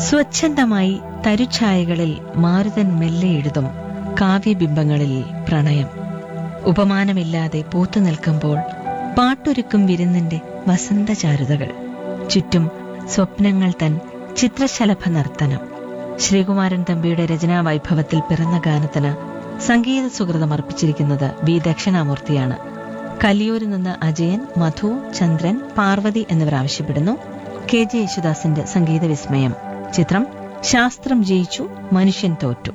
സ്വച്ഛന്തമായി തരുഛായകളിൽ മാരുതൻ മെല്ലെ എഴുതും കാവ്യബിംബങ്ങളിൽ പ്രണയം ഉപമാനമില്ലാതെ പൂത്തു നിൽക്കുമ്പോൾ പാട്ടൊരുക്കും വിരുന്നിന്റെ വസന്തചാരുതകൾ ചുറ്റും സ്വപ്നങ്ങൾ തൻ ചിത്രശലഭ നർത്തനം ശ്രീകുമാരൻ തമ്പിയുടെ രചനാ വൈഭവത്തിൽ പിറന്ന ഗാനത്തിന് സംഗീത സുഹൃതം അർപ്പിച്ചിരിക്കുന്നത് വി ദക്ഷിണാമൂർത്തിയാണ് കലിയൂരിൽ നിന്ന് അജയൻ മധു ചന്ദ്രൻ പാർവതി എന്നിവർ ആവശ്യപ്പെടുന്നു കെ ജെ യേശുദാസിന്റെ സംഗീത വിസ്മയം ചിത്രം ശാസ്ത്രം ജയിച്ചു മനുഷ്യൻ തോറ്റു